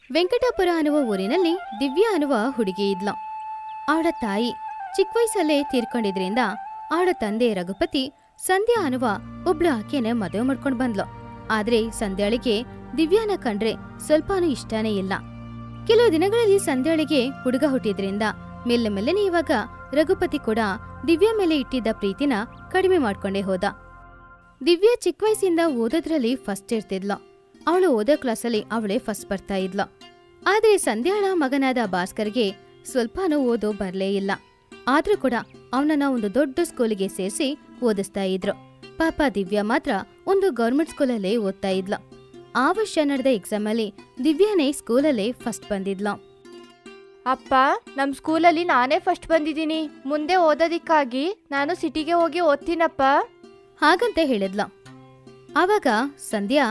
ವೆಂಕಟಾಪುರ ಅನ್ನುವ ಊರಿನಲ್ಲಿ ದಿವ್ಯಾ ಅನ್ನುವ ಹುಡುಗಿ ಇದ್ಲು ಅವಳ ತಾಯಿ ಚಿಕ್ಕ ವಯಸ್ಸಲ್ಲೇ ತೀರ್ಕೊಂಡಿದ್ರಿಂದ ಅವಳ ತಂದೆ ರಘುಪತಿ ಸಂಧ್ಯಾ ಅನ್ನುವ ಒಬ್ಳು ಆಕೆನ ಮದುವೆ ಮಾಡ್ಕೊಂಡ್ ಬಂದ್ಲು ಆದ್ರೆ ಸಂಧ್ಯಾಳಿಗೆ ದಿವ್ಯಾನ ಕಂಡ್ರೆ ಸ್ವಲ್ಪನೂ ಇಷ್ಟನೇ ಇಲ್ಲ ಕೆಲವು ದಿನಗಳಲ್ಲಿ ಸಂಧ್ಯಾಳಿಗೆ ಹುಡುಗ ಹುಟ್ಟಿದ್ರಿಂದ ಮೆಲ್ಲೆ ಮೆಲ್ಲನೆ ಇವಾಗ ರಘುಪತಿ ಕೂಡ ದಿವ್ಯಾ ಮೇಲೆ ಇಟ್ಟಿದ್ದ ಪ್ರೀತಿನ ಕಡಿಮೆ ಮಾಡ್ಕೊಂಡೇ ಹೋದ ದಿವ್ಯಾ ಚಿಕ್ಕ ವಯಸ್ಸಿಂದ ಓದೋದ್ರಲ್ಲಿ ಫಸ್ಟ್ ಇರ್ತಿದ್ಲು ಅವಳು ಓದೋ ಕ್ಲಾಸಲ್ಲಿ ಅವಳೇ ಫಸ್ಟ್ ಬರ್ತಾ ಇದ್ಲು ಆದ್ರೆ ಸಂಧ್ಯಾಳ ಮಗನಾದ ಭಾಸ್ಕರ್ಗೆ ಸ್ವಲ್ಪನೂ ಓದೋ ಬರ್ಲೇ ಇಲ್ಲ ಆದ್ರೂ ಕೂಡ ಅವನನ್ನ ಒಂದು ದೊಡ್ಡ ಸ್ಕೂಲಿಗೆ ಸೇರಿಸಿ ಓದಿಸ್ತಾ ಇದ್ರು ಪಾಪ ದಿವ್ಯಾ ಮಾತ್ರ ಒಂದು ಗೌರ್ಮೆಂಟ್ ಸ್ಕೂಲಲ್ಲೇ ಓದ್ತಾ ಇದ್ಲು ಆ ವರ್ಷ ನಡೆದ ಎಕ್ಸಾಮಲ್ಲಿ ದಿವ್ಯಾನೇ ಸ್ಕೂಲಲ್ಲೇ ಫಸ್ಟ್ ಬಂದಿದ್ಲು ಅಪ್ಪ ನಮ್ ಸ್ಕೂಲಲ್ಲಿ ನಾನೇ ಫಸ್ಟ್ ಬಂದಿದ್ದೀನಿ ಮುಂದೆ ಓದೋದಿಕ್ಕಾಗಿ ನಾನು ಸಿಟಿಗೆ ಹೋಗಿ ಓದ್ತೀನಪ್ಪ ಹಾಗಂತ ಹೇಳಿದ್ಲು ಆವಾಗ ಸಂಧ್ಯಾ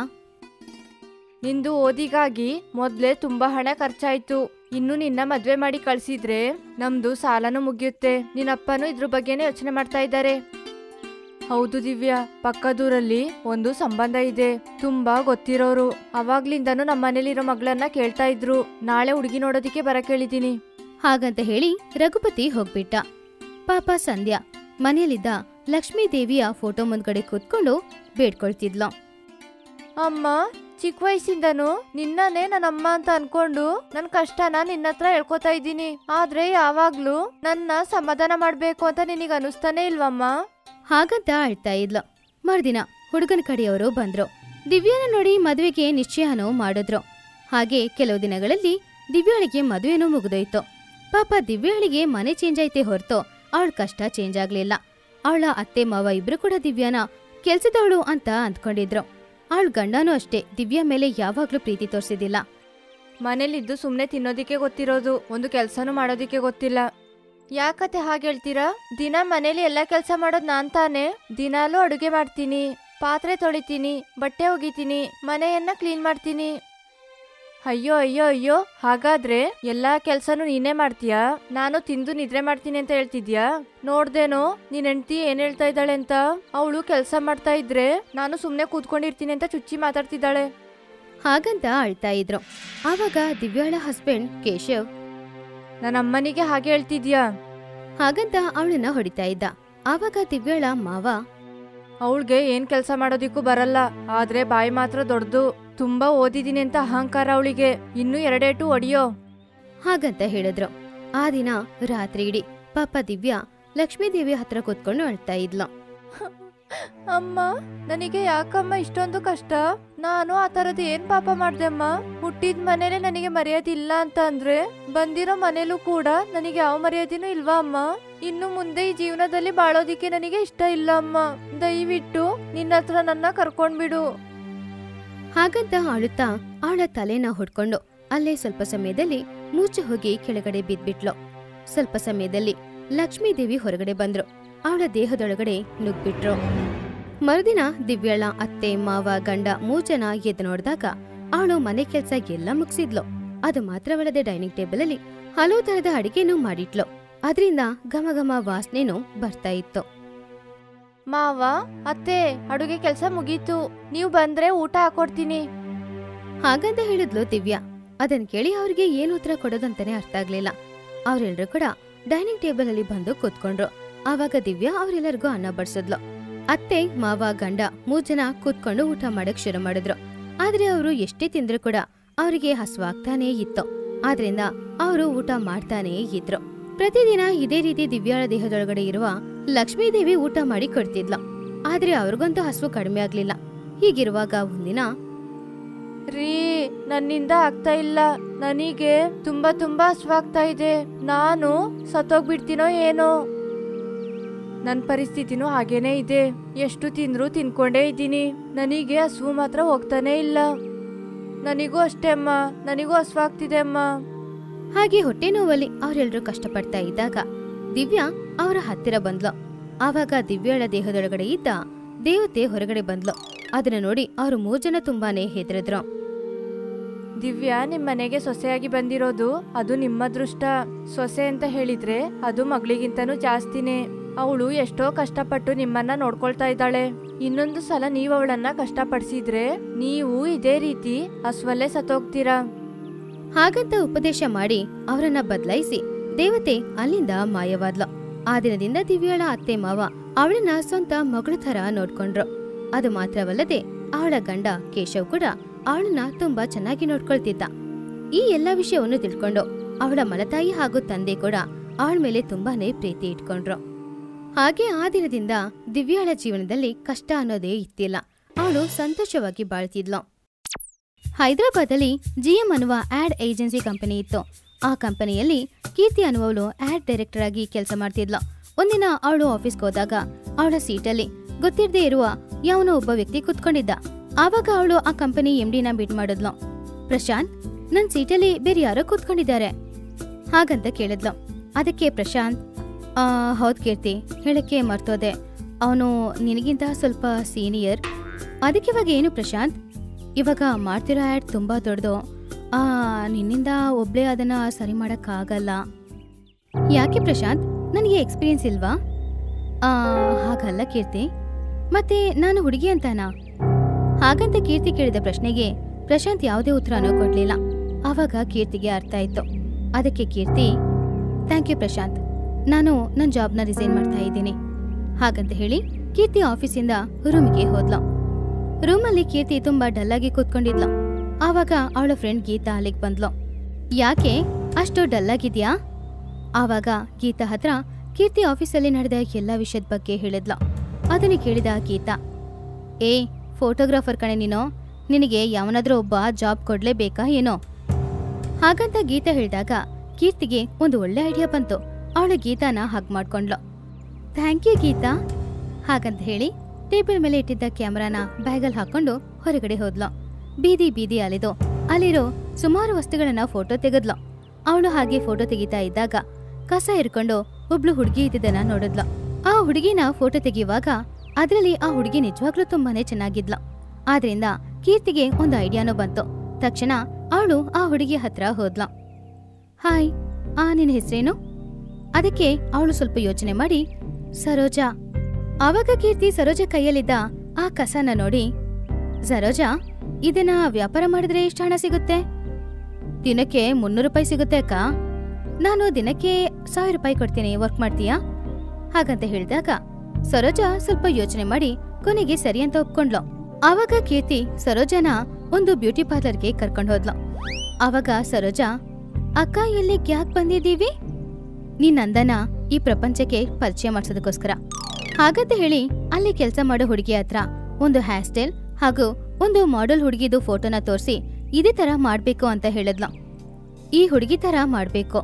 ನಿಂದು ಓದಿಗಾಗಿ ಮೊದ್ಲೇ ತುಂಬಾ ಹಣ ಖರ್ಚಾಯ್ತು ಇನ್ನು ನಿನ್ನ ಮದ್ವೆ ಮಾಡಿ ಕಳ್ಸಿದ್ರೆ ನಮ್ದು ಸಾಲನೂ ಮುಗಿಯುತ್ತೆ ನಿನ್ನಪ್ಪನೂ ಇದ್ರ ಬಗ್ಗೆನೇ ಯೋಚನೆ ಮಾಡ್ತಾ ಇದ್ದಾರೆ ಹೌದು ದಿವ್ಯಾ ಪಕ್ಕದೂರಲ್ಲಿ ಒಂದು ಸಂಬಂಧ ಇದೆ ತುಂಬಾ ಗೊತ್ತಿರೋರು ಅವಾಗ್ಲಿಂದನೂ ನಮ್ಮ ಮನೇಲಿರೋ ಮಗಳನ್ನ ಕೇಳ್ತಾ ಇದ್ರು ನಾಳೆ ಹುಡುಗಿ ನೋಡೋದಿಕ್ಕೆ ಬರಕ್ ಹೇಳಿದೀನಿ ಹಾಗಂತ ಹೇಳಿ ರಘುಪತಿ ಹೋಗ್ಬಿಟ್ಟ ಪಾಪ ಸಂಧ್ಯಾ ಮನೆಯಲ್ಲಿದ್ದ ಲಕ್ಷ್ಮೀ ದೇವಿಯ ಫೋಟೋ ಮುಂದ್ಗಡೆ ಕೂತ್ಕೊಂಡು ಬೇಡ್ಕೊಳ್ತಿದ್ಲು ಅಮ್ಮ ಚಿಕ್ಕ ವಯಸ್ಸಿಂದನು ನಿನ್ನನೇ ನನ್ನ ಅಮ್ಮ ಅಂತ ಅನ್ಕೊಂಡು ನನ್ ಕಷ್ಟನ ನಿನ್ನ ಹತ್ರ ಹೇಳ್ಕೊತಾ ಇದ್ದೀನಿ ಆದ್ರೆ ಯಾವಾಗ್ಲೂ ನನ್ನ ಸಮಾಧಾನ ಮಾಡ್ಬೇಕು ಅಂತ ನಿನಗೆ ಅನಿಸ್ತಾನೆ ಇಲ್ವಮ್ಮ ಹಾಗಂತ ಅಳ್ತಾ ಇದ್ಲು ಮರುದಿನ ಹುಡುಗನ ಕಡೆಯವರು ಬಂದ್ರು ದಿವ್ಯಾನ ನೋಡಿ ಮದುವೆಗೆ ನಿಶ್ಚಯನೂ ಮಾಡಿದ್ರು ಹಾಗೆ ಕೆಲವು ದಿನಗಳಲ್ಲಿ ದಿವ್ಯಾಳಿಗೆ ಮದುವೆನೂ ಮುಗಿದೋಯ್ತು ಪಾಪ ದಿವ್ಯಾಳಿಗೆ ಮನೆ ಚೇಂಜ್ ಐತೆ ಹೊರತು ಅವಳ ಕಷ್ಟ ಚೇಂಜ್ ಆಗ್ಲಿಲ್ಲ ಅವಳ ಅತ್ತೆ ಮಾವ ಇಬ್ರು ಕೂಡ ದಿವ್ಯಾನ ಕೆಲ್ಸದವಳು ಅಂತ ಅಂದ್ಕೊಂಡಿದ್ರು ಅವಳ ಗಂಡನೂ ಅಷ್ಟೇ ದಿವ್ಯಾ ಮೇಲೆ ಯಾವಾಗ್ಲೂ ಪ್ರೀತಿ ತೋರಿಸಿದಿಲ್ಲ ಮನೇಲಿದ್ದು ಸುಮ್ನೆ ತಿನ್ನೋದಿಕ್ಕೆ ಗೊತ್ತಿರೋದು ಒಂದು ಕೆಲ್ಸನೂ ಮಾಡೋದಿಕ್ಕೆ ಗೊತ್ತಿಲ್ಲ ಯಾಕತೆ ಹಾಗೆ ಹೇಳ್ತೀರಾ ದಿನ ಮನೇಲಿ ಎಲ್ಲ ಕೆಲಸ ಮಾಡೋದು ನಾನ್ ತಾನೇ ದಿನಾಲೂ ಅಡುಗೆ ಮಾಡ್ತೀನಿ ಪಾತ್ರೆ ತೊಳಿತೀನಿ ಬಟ್ಟೆ ಒಗಿತೀನಿ ಮನೆಯನ್ನ ಕ್ಲೀನ್ ಮಾಡ್ತೀನಿ ಅಯ್ಯೋ ಅಯ್ಯೋ ಅಯ್ಯೋ ಹಾಗಾದ್ರೆ ಎಲ್ಲಾ ಕೆಲ್ಸನೂ ನೀನೇ ಮಾಡ್ತೀಯಾ ನಾನು ತಿಂದು ನಿದ್ರೆ ಮಾಡ್ತೀನಿ ಅಂತ ಹೇಳ್ತಿದ್ಯಾ ನೋಡ್ದೇನೋ ನಿನ್ ಹೆಂಡ್ತಿ ಏನ್ ಹೇಳ್ತಾ ಇದ್ದಾಳೆ ಅಂತ ಅವಳು ಕೆಲಸ ಮಾಡ್ತಾ ಇದ್ರೆ ನಾನು ಸುಮ್ನೆ ಕೂತ್ಕೊಂಡಿರ್ತೀನಿ ಅಂತ ಚುಚ್ಚಿ ಮಾತಾಡ್ತಿದ್ದಾಳೆ ಹಾಗಂತ ಅಳ್ತಾ ಇದ್ರು ಆವಾಗ ದಿವ್ಯಾಳ ಹಸ್ಬೆಂಡ್ ಕೇಶವ್ ನನ್ನ ಅಮ್ಮನಿಗೆ ಹಾಗೆ ಹೇಳ್ತಿದ್ಯಾ ಹಾಗಂತ ಅವಳನ್ನ ಹೊಡಿತಾ ಇದ್ದ ಆವಾಗ ದಿವ್ಯಾಳ ಮಾವ ಅವಳಿಗೆ ಏನ್ ಕೆಲಸ ಮಾಡೋದಿಕ್ಕೂ ಬರಲ್ಲ ಆದ್ರೆ ಬಾಯಿ ಮಾತ್ರ ದೊಡ್ಡದು ತುಂಬಾ ಓದಿದೀನಿ ಅಂತ ಅಹಂಕಾರ ಅವಳಿಗೆ ಇನ್ನು ಎರಡೇಟು ಒಡಿಯೋ ಹಾಗಂತ ಹೇಳಿದ್ರು ಆ ದಿನ ರಾತ್ರಿ ಇಡೀ ಪಾಪ ದಿವ್ಯಾ ಲಕ್ಷ್ಮೀದೇವಿ ಹತ್ರ ಕೂತ್ಕೊಂಡು ಅಳ್ತಾ ಇದ್ಲು ಅಮ್ಮ ನನಗೆ ಯಾಕಮ್ಮ ಇಷ್ಟೊಂದು ಕಷ್ಟ ನಾನು ಆ ತರದ್ ಏನ್ ಪಾಪ ಮಾಡ್ದೆ ಅಮ್ಮ ಹುಟ್ಟಿದ ಮನೇಲೆ ನನಗೆ ಮರ್ಯಾದೆ ಇಲ್ಲ ಅಂತ ಅಂದ್ರೆ ಬಂದಿರೋ ಮನೇಲೂ ಕೂಡ ನನಗೆ ಯಾವ ಮರ್ಯಾದೆನೂ ಇಲ್ವಾ ಅಮ್ಮ ಇನ್ನು ಮುಂದೆ ಈ ಜೀವನದಲ್ಲಿ ಬಾಳೋದಿಕ್ಕೆ ನನಗೆ ಇಷ್ಟ ಇಲ್ಲ ಅಮ್ಮ ದಯವಿಟ್ಟು ನಿನ್ನ ಹತ್ರ ನನ್ನ ಕರ್ಕೊಂಡ್ಬಿಡು ಹಾಗಂತ ಅಳುತ್ತಾ ಅವಳ ತಲೆನ ಹೊಡ್ಕೊಂಡು ಅಲ್ಲೇ ಸ್ವಲ್ಪ ಸಮಯದಲ್ಲಿ ಮೂಚೆ ಹೋಗಿ ಕೆಳಗಡೆ ಬಿದ್ಬಿಟ್ಲು ಸ್ವಲ್ಪ ಸಮಯದಲ್ಲಿ ಲಕ್ಷ್ಮೀದೇವಿ ಹೊರಗಡೆ ಬಂದ್ರು ಅವಳ ದೇಹದೊಳಗಡೆ ನುಗ್ಬಿಟ್ರು ಮರುದಿನ ದಿವ್ಯಾಳ ಅತ್ತೆ ಮಾವ ಗಂಡ ಮೂರ್ ಜನ ಎದ್ದು ನೋಡಿದಾಗ ಅವಳು ಮನೆ ಕೆಲ್ಸ ಎಲ್ಲ ಮುಗಿಸಿದ್ಲು ಅದು ಮಾತ್ರವಲ್ಲದೆ ಡೈನಿಂಗ್ ಟೇಬಲ್ ಅಲ್ಲಿ ಹಲವು ತರದ ಅಡಿಗೆನೂ ಮಾಡಿಟ್ಲು ಅದರಿಂದ ಘಮ ಘಮ ವಾಸನೆನೂ ಬರ್ತಾ ಇತ್ತು ಮಾವ ಅತ್ತೆ ಅಡುಗೆ ಕೆಲಸ ಮುಗೀತು ನೀವು ಬಂದ್ರೆ ಊಟ ಹಾಕೊಡ್ತೀನಿ ಹಾಗಂತ ಹೇಳಿದ್ಲು ದಿವ್ಯಾ ಅದನ್ ಕೇಳಿ ಅವ್ರಿಗೆ ಏನ್ ಉತ್ತರ ಕೊಡೋದಂತಾನೆ ಅರ್ಥ ಆಗ್ಲಿಲ್ಲ ಅವ್ರೆಲ್ರೂ ಕೂಡ ಡೈನಿಂಗ್ ಟೇಬಲ್ ಅಲ್ಲಿ ಬಂದು ಕೂತ್ಕೊಂಡ್ರು ಆವಾಗ ದಿವ್ಯಾ ಅವ್ರೆಲ್ಲರಿಗೂ ಅನ್ನ ಬಡ್ಸಿದ್ಲು ಅತ್ತೆ ಮಾವ ಗಂಡ ಮೂರ್ ಜನ ಕೂತ್ಕೊಂಡು ಊಟ ಮಾಡಕ್ ಶುರು ಮಾಡಿದ್ರು ಆದ್ರೆ ಅವರು ಎಷ್ಟೇ ತಿಂದ್ರು ಕೂಡ ಅವರಿಗೆ ಹಸ್ವಾಗ್ತಾನೇ ಇತ್ತು ಆದ್ರಿಂದ ಅವರು ಊಟ ಮಾಡ್ತಾನೇ ಇದ್ರು ಪ್ರತಿದಿನ ಇದೇ ರೀತಿ ದಿವ್ಯಾಳ ದೇಹದೊಳಗಡೆ ಇರುವ ಲಕ್ಷ್ಮೀದೇವಿ ಊಟ ಮಾಡಿ ಕೊಡ್ತಿದ್ಲು ಆದ್ರೆ ಅವ್ರಿಗಂತೂ ಹಸ್ವು ಕಡಿಮೆ ಆಗ್ಲಿಲ್ಲ ಹೀಗಿರುವಾಗ ಒಂದಿನ ರೀ ನನ್ನಿಂದ ಆಗ್ತಾ ಇಲ್ಲ ನನಗೆ ತುಂಬಾ ತುಂಬಾ ಹಸ್ವಾಗ್ತಾ ಇದೆ ನಾನು ಸತ್ತೋಗ್ಬಿಡ್ತೀನೋ ಏನೋ ನನ್ನ ಪರಿಸ್ಥಿತಿನೂ ಹಾಗೇನೇ ಇದೆ ಎಷ್ಟು ತಿಂದ್ರು ತಿನ್ಕೊಂಡೇ ಇದ್ದೀನಿ ನನಗೆ ಹಸುವು ಮಾತ್ರ ಹೋಗ್ತಾನೆ ಇಲ್ಲ ನನಗೂ ಅಷ್ಟೇ ಅಮ್ಮ ನನಗೂ ಹಸ್ವಾಗ್ತಿದೆ ಅಮ್ಮ ಹಾಗೆ ಹೊಟ್ಟೆ ನೋವಲ್ಲಿ ಅವರೆಲ್ಲರೂ ಕಷ್ಟಪಡ್ತಾ ಇದ್ದಾಗ ದಿವ್ಯಾ ಅವರ ಹತ್ತಿರ ಬಂದ್ಲು ಆವಾಗ ದಿವ್ಯಾಳ ದೇಹದೊಳಗಡೆ ಇದ್ದ ದೇವತೆ ಹೊರಗಡೆ ಬಂದ್ಲು ಅದನ್ನ ನೋಡಿ ಅವ್ರು ಮೂರ್ ಜನ ತುಂಬಾನೇ ಹೆದರಿದ್ರು ದಿವ್ಯಾ ನಿಮ್ ಮನೆಗೆ ಸೊಸೆಯಾಗಿ ಬಂದಿರೋದು ಅದು ನಿಮ್ಮ ಅದೃಷ್ಟ ಸೊಸೆ ಅಂತ ಹೇಳಿದ್ರೆ ಅದು ಮಗಳಿಗಿಂತನೂ ಜಾಸ್ತಿನೇ ಅವಳು ಎಷ್ಟೋ ಕಷ್ಟಪಟ್ಟು ನಿಮ್ಮನ್ನ ನೋಡ್ಕೊಳ್ತಾ ಇದ್ದಾಳೆ ಇನ್ನೊಂದು ಸಲ ನೀವು ಅವಳನ್ನ ಕಷ್ಟಪಡಿಸಿದ್ರೆ ನೀವು ಇದೇ ರೀತಿ ಹಸ್ವಲ್ಲೇ ಸತ್ತೋಗ್ತೀರಾ ಹಾಗಂತ ಉಪದೇಶ ಮಾಡಿ ಅವರನ್ನ ಬದಲಾಯಿಸಿ ದೇವತೆ ಅಲ್ಲಿಂದ ಮಾಯವಾದ್ಲು ಆ ದಿನದಿಂದ ದಿವ್ಯಾಳ ಅತ್ತೆ ಮಾವ ಅವಳನ್ನ ಸ್ವಂತ ಮಗಳ ಥರ ನೋಡ್ಕೊಂಡ್ರು ಅದು ಮಾತ್ರವಲ್ಲದೆ ಅವಳ ಗಂಡ ಕೇಶವ್ ಕೂಡ ಅವಳನ್ನ ತುಂಬಾ ಚೆನ್ನಾಗಿ ನೋಡ್ಕೊಳ್ತಿದ್ದ ಈ ಎಲ್ಲಾ ವಿಷಯವನ್ನು ತಿಳ್ಕೊಂಡು ಅವಳ ಮಲತಾಯಿ ಹಾಗೂ ತಂದೆ ಕೂಡ ಅವಳ ಮೇಲೆ ತುಂಬಾನೇ ಪ್ರೀತಿ ಇಟ್ಕೊಂಡ್ರು ಹಾಗೆ ಆ ದಿನದಿಂದ ದಿವ್ಯಾಳ ಜೀವನದಲ್ಲಿ ಕಷ್ಟ ಅನ್ನೋದೇ ಇತ್ತಿಲ್ಲ ಅವಳು ಸಂತೋಷವಾಗಿ ಬಾಳ್ತಿದ್ಲು ಹೈದರಾಬಾದಲ್ಲಿ ಜಿಎಂ ಅನ್ನುವ ಆಡ್ ಏಜೆನ್ಸಿ ಕಂಪನಿ ಇತ್ತು ಆ ಕಂಪನಿಯಲ್ಲಿ ಕೀರ್ತಿ ಅನ್ನುವವಳು ಆಡ್ ಡೈರೆಕ್ಟರ್ ಆಗಿ ಕೆಲಸ ಮಾಡ್ತಿದ್ಲು ಒಂದಿನ ಅವಳು ಆಫೀಸ್ಗೆ ಹೋದಾಗ ಅವಳ ಸೀಟಲ್ಲಿ ಗೊತ್ತಿರದೇ ಇರುವ ಯಾವನೋ ಒಬ್ಬ ವ್ಯಕ್ತಿ ಕುತ್ಕೊಂಡಿದ್ದ ಆವಾಗ ಅವಳು ಆ ಕಂಪನಿ ಎಂಡಿನ ಮೀಟ್ ಮಾಡಿದ್ಲು ಪ್ರಶಾಂತ್ ನನ್ ಸೀಟಲ್ಲಿ ಬೇರೆ ಯಾರೋ ಕೂತ್ಕೊಂಡಿದ್ದಾರೆ ಹಾಗಂತ ಕೇಳಿದ್ಲು ಅದಕ್ಕೆ ಪ್ರಶಾಂತ್ ಆ ಹೌದ್ ಕೀರ್ತಿ ಹೇಳಕ್ಕೆ ಮರ್ತೋದೆ ಅವನು ನಿನಗಿಂತ ಸ್ವಲ್ಪ ಸೀನಿಯರ್ ಅದಕ್ಕೆ ಇವಾಗ ಏನು ಪ್ರಶಾಂತ್ ಇವಾಗ ಮಾಡ್ತಿರೋ ಆ್ಯಡ್ ತುಂಬಾ ದೊಡ್ಡದು ಆ ನಿನ್ನಿಂದ ಒಬ್ಳೇ ಅದನ್ನ ಸರಿ ಮಾಡಕ್ಕಾಗಲ್ಲ ಯಾಕೆ ಪ್ರಶಾಂತ್ ನನಗೆ ಎಕ್ಸ್ಪೀರಿಯನ್ಸ್ ಇಲ್ವಾ ಆ ಹಾಗಲ್ಲ ಕೀರ್ತಿ ಮತ್ತೆ ನಾನು ಹುಡುಗಿ ಅಂತಾನಾ ಹಾಗಂತ ಕೀರ್ತಿ ಕೇಳಿದ ಪ್ರಶ್ನೆಗೆ ಪ್ರಶಾಂತ್ ಯಾವುದೇ ಉತ್ತರನೂ ಕೊಡ್ಲಿಲ್ಲ ಆವಾಗ ಕೀರ್ತಿಗೆ ಅರ್ಥ ಆಯ್ತು ಅದಕ್ಕೆ ಕೀರ್ತಿ ಥ್ಯಾಂಕ್ ಯು ಪ್ರಶಾಂತ್ ನಾನು ನನ್ನ ಜಾಬ್ನ ರಿಸೈನ್ ಮಾಡ್ತಾ ಇದ್ದೀನಿ ಹಾಗಂತ ಹೇಳಿ ಕೀರ್ತಿ ಆಫೀಸಿಂದ ರೂಮಿಗೆ ಹೋದ್ಲು ರೂಮಲ್ಲಿ ಕೀರ್ತಿ ತುಂಬಾ ಡಲ್ಲಾಗಿ ಕೂತ್ಕೊಂಡಿದ್ಲು ಆವಾಗ ಅವಳ ಫ್ರೆಂಡ್ ಗೀತಾ ಅಲ್ಲಿಗೆ ಬಂದ್ಲು ಯಾಕೆ ಅಷ್ಟು ಡಲ್ಲಾಗಿದ್ಯಾ ಆವಾಗ ಗೀತಾ ಹತ್ರ ಕೀರ್ತಿ ಆಫೀಸಲ್ಲಿ ನಡೆದ ಎಲ್ಲ ವಿಷಯದ ಬಗ್ಗೆ ಹೇಳಿದ್ಲು ಅದನ್ನು ಕೇಳಿದ ಗೀತಾ ಏ ಫೋಟೋಗ್ರಾಫರ್ ಕಣೆ ನೀನು ನಿನಗೆ ಯಾವನಾದ್ರೂ ಒಬ್ಬ ಜಾಬ್ ಕೊಡ್ಲೇಬೇಕಾ ಏನೋ ಹಾಗಂತ ಗೀತಾ ಹೇಳಿದಾಗ ಕೀರ್ತಿಗೆ ಒಂದು ಒಳ್ಳೆ ಐಡಿಯಾ ಬಂತು ಅವಳು ಗೀತಾನ ಹಗ್ ಮಾಡ್ಕೊಂಡ್ಲು ಥ್ಯಾಂಕ್ ಯು ಗೀತಾ ಹಾಗಂತ ಹೇಳಿ ಟೇಬಲ್ ಮೇಲೆ ಇಟ್ಟಿದ್ದ ಕ್ಯಾಮ್ರಾನ ಬ್ಯಾಗಲ್ಲಿ ಹಾಕೊಂಡು ಹೊರಗಡೆ ಹೋದ್ಲು ಬೀದಿ ಬೀದಿ ಅಲಿದು ಅಲ್ಲಿರೋ ಸುಮಾರು ವಸ್ತುಗಳನ್ನ ಫೋಟೋ ತೆಗೆದ್ಲು ಅವಳು ಹಾಗೆ ಫೋಟೋ ತೆಗಿತಾ ಇದ್ದಾಗ ಕಸ ಹಿಡ್ಕೊಂಡು ಒಬ್ಳು ಹುಡುಗಿ ಇದ್ದಿದ್ದನ್ನ ನೋಡಿದ್ಲು ಆ ಹುಡುಗಿನ ಫೋಟೋ ತೆಗೆಯುವಾಗ ಅದರಲ್ಲಿ ಆ ಹುಡುಗಿ ನಿಜವಾಗ್ಲೂ ತುಂಬಾನೇ ಚೆನ್ನಾಗಿದ್ಲು ಆದ್ರಿಂದ ಕೀರ್ತಿಗೆ ಒಂದು ಐಡಿಯಾನೂ ಬಂತು ತಕ್ಷಣ ಅವಳು ಆ ಹುಡುಗಿ ಹತ್ರ ಹೋದ್ಲು ಹಾಯ್ ಆ ನಿನ್ನ ಹೆಸರೇನು ಅದಕ್ಕೆ ಅವಳು ಸ್ವಲ್ಪ ಯೋಚನೆ ಮಾಡಿ ಸರೋಜಾ ಆವಾಗ ಕೀರ್ತಿ ಸರೋಜ ಕೈಯಲ್ಲಿದ್ದ ಆ ಕಸನ ನೋಡಿ ಸರೋಜಾ ಇದನ್ನ ವ್ಯಾಪಾರ ಮಾಡಿದ್ರೆ ಎಷ್ಟು ಹಣ ಸಿಗುತ್ತೆ ದಿನಕ್ಕೆ ಮುನ್ನೂರು ರೂಪಾಯಿ ಸಿಗುತ್ತೆ ಅಕ್ಕ ನಾನು ದಿನಕ್ಕೆ ಸಾವಿರ ರೂಪಾಯಿ ಕೊಡ್ತೀನಿ ವರ್ಕ್ ಮಾಡ್ತೀಯಾ ಹಾಗಂತ ಹೇಳಿದಾಗ ಸರೋಜಾ ಸ್ವಲ್ಪ ಯೋಚನೆ ಮಾಡಿ ಕೊನೆಗೆ ಸರಿ ಅಂತ ಒಪ್ಕೊಂಡ್ಲು ಆವಾಗ ಕೀರ್ತಿ ಸರೋಜಾನ ಒಂದು ಬ್ಯೂಟಿ ಪಾರ್ಲರ್ಗೆ ಕರ್ಕೊಂಡು ಹೋದ್ಲು ಆವಾಗ ಸರೋಜಾ ಅಕ್ಕ ಇಲ್ಲಿಗೆ ಯಾಕೆ ಬಂದಿದ್ದೀವಿ ನೀನ್ ನಂದನ ಈ ಪ್ರಪಂಚಕ್ಕೆ ಪರಿಚಯ ಮಾಡ್ಸೋದಕ್ಕೋಸ್ಕರ ಹಾಗಂತ ಹೇಳಿ ಅಲ್ಲಿ ಕೆಲಸ ಮಾಡೋ ಹುಡುಗಿ ಹತ್ರ ಒಂದು ಹೇರ್ ಸ್ಟೈಲ್ ಹಾಗೂ ಒಂದು ಮಾಡೆಲ್ ಹುಡುಗಿದು ಫೋಟೋನ ತೋರಿಸಿ ಇದೇ ತರ ಮಾಡ್ಬೇಕು ಅಂತ ಹೇಳಿದ್ಲು ಈ ಹುಡುಗಿ ತರ ಮಾಡ್ಬೇಕು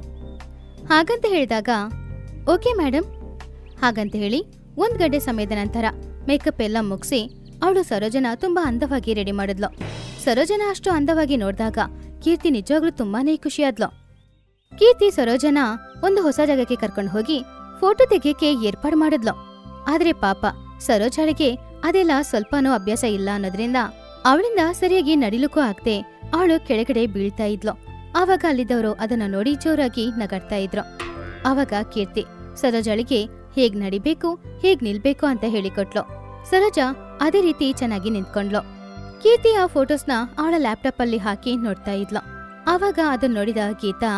ಹಾಗಂತ ಹೇಳಿದಾಗ ಓಕೆ ಮೇಡಮ್ ಹಾಗಂತ ಹೇಳಿ ಒಂದ್ ಗಂಟೆ ಸಮಯದ ನಂತರ ಮೇಕಪ್ ಎಲ್ಲ ಮುಗಿಸಿ ಅವಳು ಸರೋಜನ ತುಂಬಾ ಅಂದವಾಗಿ ರೆಡಿ ಮಾಡಿದ್ಲು ಸರೋಜನ ಅಷ್ಟು ಅಂದವಾಗಿ ನೋಡಿದಾಗ ಕೀರ್ತಿ ನಿಜವಾಗ್ಲೂ ತುಂಬಾನೇ ಖುಷಿಯಾದ್ಲು ಕೀರ್ತಿ ಸರೋಜನ ಒಂದು ಹೊಸ ಜಾಗಕ್ಕೆ ಕರ್ಕೊಂಡು ಹೋಗಿ ಫೋಟೋ ತೆಗಿಯಕ್ಕೆ ಏರ್ಪಾಡು ಮಾಡಿದ್ಲು ಆದ್ರೆ ಪಾಪ ಸರೋಜಾಳಿಗೆ ಅದೆಲ್ಲ ಸ್ವಲ್ಪನೂ ಅಭ್ಯಾಸ ಇಲ್ಲ ಅನ್ನೋದ್ರಿಂದ ಅವಳಿಂದ ಸರಿಯಾಗಿ ನಡಿಲಿಕ್ಕೂ ಆಗ್ದೆ ಅವಳು ಕೆಳಗಡೆ ಬೀಳ್ತಾ ಇದ್ಲು ಆವಾಗ ಅಲ್ಲಿದ್ದವರು ಅದನ್ನ ನೋಡಿ ಜೋರಾಗಿ ನಗಾಡ್ತಾ ಇದ್ರು ಆವಾಗ ಕೀರ್ತಿ ಸರೋಜಾಳಿಗೆ ಹೇಗ್ ನಡಿಬೇಕು ಹೇಗ್ ನಿಲ್ಬೇಕು ಅಂತ ಹೇಳಿಕೊಟ್ಲು ಸರೋಜಾ ಅದೇ ರೀತಿ ಚೆನ್ನಾಗಿ ನಿಂತ್ಕೊಂಡ್ಲು ಕೀರ್ತಿ ಆ ಫೋಟೋಸ್ನ ಅವಳ ಲ್ಯಾಪ್ಟಾಪ್ ಅಲ್ಲಿ ಹಾಕಿ ನೋಡ್ತಾ ಇದ್ಲು ಆವಾಗ ಅದನ್ನ ನೋಡಿದ ಗೀತಾ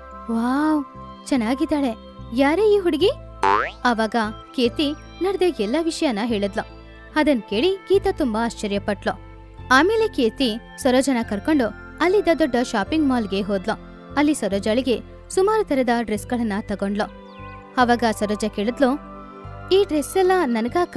ವಾವ್ ಚೆನ್ನಾಗಿದ್ದಾಳೆ ಯಾರೇ ಈ ಹುಡುಗಿ ಆವಾಗ ಕೀರ್ತಿ ನಡೆದ ಎಲ್ಲ ವಿಷಯನ ಹೇಳಿದ್ಲು ಅದನ್ ಕೇಳಿ ಗೀತಾ ತುಂಬಾ ಆಶ್ಚರ್ಯಪಟ್ಲು ಆಮೇಲೆ ಕೀರ್ತಿ ಸರೋಜನ ಕರ್ಕೊಂಡು ಅಲ್ಲಿದ್ದ ದೊಡ್ಡ ಶಾಪಿಂಗ್ ಮಾಲ್ಗೆ ಹೋದ್ಲು ಅಲ್ಲಿ ಸರೋಜಾಳಿಗೆ ಸುಮಾರು ತರದ ಡ್ರೆಸ್ಗಳನ್ನ ತಗೊಂಡ್ಲು ಅವಾಗ ಸರೋಜ ಕೇಳಿದ್ಲು ಈ ಡ್ರೆಸ್ ಎಲ್ಲ ನನಗಾಕ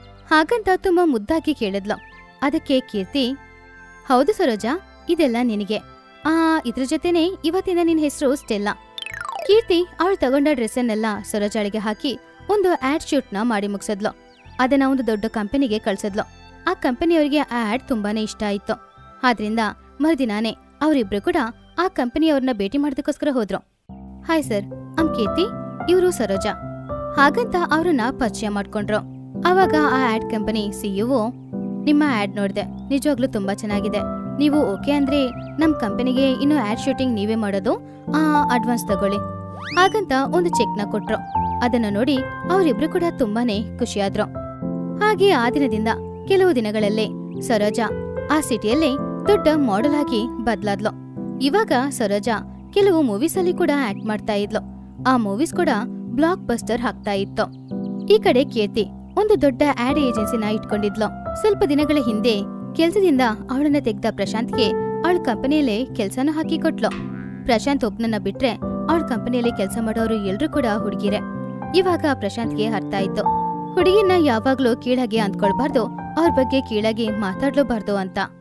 ಹಾಗಂತ ತುಂಬಾ ಮುದ್ದಾಗಿ ಕೇಳಿದ್ಲು ಅದಕ್ಕೆ ಕೀರ್ತಿ ಹೌದು ಸರೋಜಾ ಇದೆಲ್ಲ ನಿನಗೆ ಆ ಇದ್ರ ಜೊತೆನೆ ಇವತ್ತಿನ ನಿನ್ ಹೆಸರು ಸ್ಟೆಲ್ಲಾ ಕೀರ್ತಿ ಅವಳು ತಗೊಂಡ ಡ್ರೆಸ್ಸನ್ನೆಲ್ಲ ಸರೋಜಾಳಿಗೆ ಹಾಕಿ ಒಂದು ಆಡ್ ಶೂಟ್ನ ಮಾಡಿ ಮುಗಿಸಿದ್ಲು ಅದನ್ನ ಒಂದು ದೊಡ್ಡ ಕಂಪನಿಗೆ ಕಳ್ಸಿದ್ಲು ಆ ಕಂಪನಿಯವರಿಗೆ ಆ ಆಡ್ ತುಂಬಾನೇ ಇಷ್ಟ ಆಯ್ತು ಆದ್ರಿಂದ ಮರುದಿನಾನೇ ಅವರಿಬ್ರು ಕೂಡ ಆ ಕಂಪನಿಯವ್ರನ್ನ ಭೇಟಿ ಮಾಡೋದಕ್ಕೋಸ್ಕರ ಹೋದ್ರು ಹಾಯ್ ಸರ್ ಅಮ್ ಕೀರ್ತಿ ಇವರು ಸರೋಜಾ ಹಾಗಂತ ಅವ್ರನ್ನ ಪರಿಚಯ ಮಾಡ್ಕೊಂಡ್ರು ಅವಾಗ ಆ ಆಡ್ ಕಂಪನಿ ಸಿಇಒ ನಿಮ್ಮ ಆಡ್ ನೋಡ್ದೆ ನಿಜವಾಗ್ಲೂ ತುಂಬಾ ಚೆನ್ನಾಗಿದೆ ನೀವು ಓಕೆ ಅಂದ್ರೆ ನಮ್ ಕಂಪನಿಗೆ ಇನ್ನು ಆಡ್ ಶೂಟಿಂಗ್ ನೀವೇ ಮಾಡೋದು ಆ ಅಡ್ವಾನ್ಸ್ ತಗೊಳ್ಳಿ ಹಾಗಂತ ಒಂದು ಚೆಕ್ ನ ಕೊಟ್ರು ಅದನ್ನ ನೋಡಿ ಅವರಿಬ್ರು ಕೂಡ ತುಂಬಾನೇ ಖುಷಿಯಾದ್ರು ಹಾಗೆ ಆ ದಿನದಿಂದ ಕೆಲವು ದಿನಗಳಲ್ಲೇ ಸರೋಜಾ ಆ ಸಿಟಿಯಲ್ಲೇ ದೊಡ್ಡ ಮಾಡೆಲ್ ಆಗಿ ಬದ್ಲಾದ್ಲು ಇವಾಗ ಸರೋಜಾ ಕೆಲವು ಮೂವೀಸ್ ಅಲ್ಲಿ ಕೂಡ ಆಕ್ಟ್ ಮಾಡ್ತಾ ಇದ್ಲು ಆ ಮೂವೀಸ್ ಕೂಡ ಬ್ಲಾಕ್ ಬಸ್ಟರ್ ಆಗ್ತಾ ಇತ್ತು ಈ ಕಡೆ ಕೀರ್ತಿ ಒಂದು ದೊಡ್ಡ ಆಡ್ ಏಜೆನ್ಸಿನ ಇಟ್ಕೊಂಡಿದ್ಲು ಸ್ವಲ್ಪ ದಿನಗಳ ಹಿಂದೆ ಕೆಲ್ಸದಿಂದ ಅವಳನ್ನ ತೆಗ್ದ ಪ್ರಶಾಂತ್ಗೆ ಅವಳ ಕಂಪನಿಯಲ್ಲೇ ಕೆಲ್ಸನ ಹಾಕಿ ಕೊಟ್ಲು ಪ್ರಶಾಂತ್ ಒಬ್ನನ್ನ ಬಿಟ್ರೆ ಅವಳ ಕಂಪನಿಯಲ್ಲಿ ಕೆಲಸ ಮಾಡೋರು ಎಲ್ರೂ ಕೂಡ ಹುಡುಗಿರೆ ಇವಾಗ ಪ್ರಶಾಂತ್ಗೆ ಅರ್ಥ ಆಯ್ತು ಹುಡುಗಿನ ಯಾವಾಗ್ಲೂ ಕೀಳಾಗಿ ಅಂದ್ಕೊಳ್ಬಾರ್ದು ಅವ್ರ ಬಗ್ಗೆ ಕೀಳಾಗಿ ಮಾತಾಡ್ಲೂಬಾರ್ದು ಅಂತ